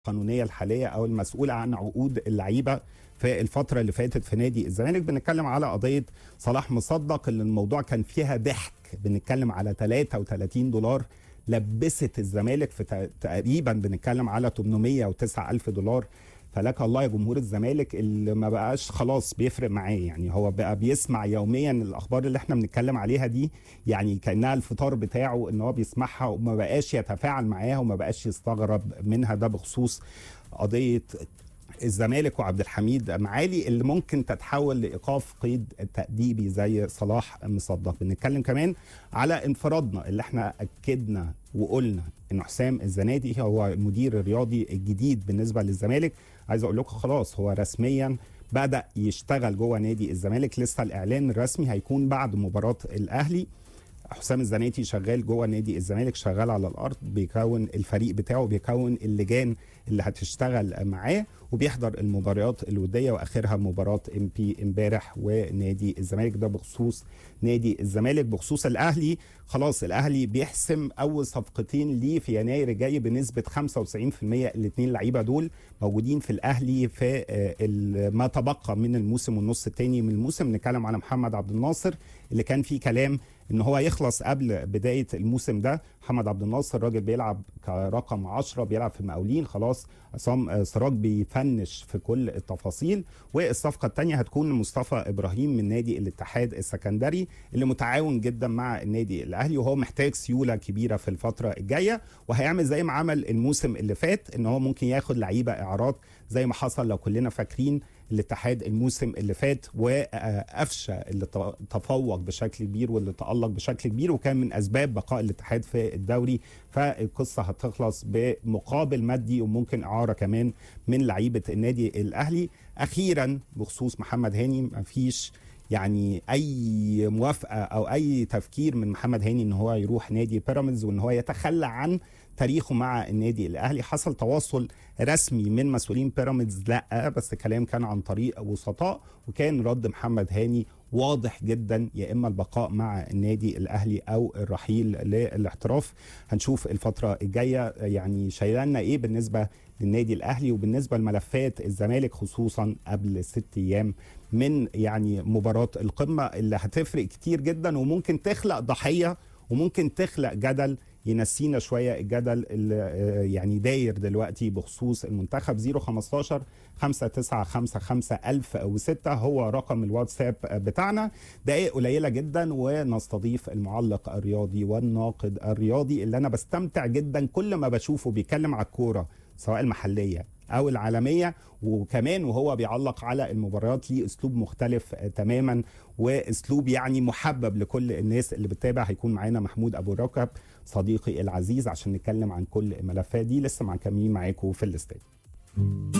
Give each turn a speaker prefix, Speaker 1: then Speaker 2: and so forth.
Speaker 1: القانونيه الحاليه او المسؤوله عن عقود اللعيبه في الفتره اللي فاتت في نادي الزمالك بنتكلم على قضيه صلاح مصدق اللي الموضوع كان فيها ضحك بنتكلم على 33 دولار لبست الزمالك في تقريبا بنتكلم على 809 الف دولار فلك الله يا جمهور الزمالك اللي ما بقاش خلاص بيفرق معاه يعني هو بقى بيسمع يوميا الاخبار اللي احنا بنتكلم عليها دي يعني كانها الفطار بتاعه ان هو بيسمعها وما بقاش يتفاعل معاها وما بقاش يستغرب منها ده بخصوص قضيه الزمالك وعبد الحميد معالي اللي ممكن تتحول لايقاف قيد تاديبي زي صلاح مصدق بنتكلم كمان على انفرادنا اللي احنا اكدنا وقلنا ان حسام الزنادي هو المدير الرياضي الجديد بالنسبه للزمالك عايز اقول لكم خلاص هو رسميا بدا يشتغل جوه نادي الزمالك لسه الاعلان الرسمي هيكون بعد مباراه الاهلي حسام الزناتي شغال جوه نادي الزمالك شغال على الارض بيكون الفريق بتاعه بيكون اللجان اللي هتشتغل معاه وبيحضر المباريات الوديه واخرها مباراه ام بي امبارح ونادي الزمالك ده بخصوص نادي الزمالك بخصوص الاهلي خلاص الاهلي بيحسم اول صفقتين ليه في يناير الجاي بنسبه 95% الاثنين لعيبه دول موجودين في الاهلي في ما تبقى من الموسم والنص الثاني من الموسم نتكلم على محمد عبد الناصر اللي كان فيه كلام ان هو يخلص قبل بدايه الموسم ده محمد عبد الناصر راجل بيلعب كرقم 10 بيلعب في المقاولين خلاص عصام سراج بيفنش في كل التفاصيل والصفقه الثانيه هتكون مصطفى ابراهيم من نادي الاتحاد السكندري اللي متعاون جدا مع النادي الاهلي وهو محتاج سيوله كبيره في الفتره الجايه وهيعمل زي ما عمل الموسم اللي فات ان هو ممكن ياخد لعيبه اعارات زي ما حصل لو كلنا فاكرين الاتحاد الموسم اللي فات وقفشه اللي تفوق بشكل كبير واللي تالق بشكل كبير وكان من اسباب بقاء الاتحاد في الدوري فالقصه هتخلص بمقابل مادي وممكن اعاره كمان من لعيبه النادي الاهلي اخيرا بخصوص محمد هاني ما فيش يعني اي موافقه او اي تفكير من محمد هاني ان هو يروح نادي بيراميدز وان هو يتخلى عن تاريخه مع النادي الاهلي حصل تواصل رسمي من مسؤولين بيراميدز لا بس كلام كان عن طريق وسطاء وكان رد محمد هاني واضح جدا يا اما البقاء مع النادي الاهلي او الرحيل للاحتراف هنشوف الفتره الجايه يعني شايلنا ايه بالنسبه للنادي الاهلي وبالنسبه لملفات الزمالك خصوصا قبل ست ايام من يعني مباراه القمه اللي هتفرق كتير جدا وممكن تخلق ضحيه وممكن تخلق جدل ينسينا شويه الجدل اللي يعني داير دلوقتي بخصوص المنتخب 015 5955 1006 هو رقم الواتساب بتاعنا دقائق قليله جدا ونستضيف المعلق الرياضي والناقد الرياضي اللي انا بستمتع جدا كل ما بشوفه بيتكلم على الكوره سواء المحليه او العالميه وكمان وهو بيعلق على المباريات ليه اسلوب مختلف تماما واسلوب يعني محبب لكل الناس اللي بتتابع هيكون معانا محمود ابو ركب صديقي العزيز عشان نتكلم عن كل الملفات دي لسه مكملين معاكم في الاستاد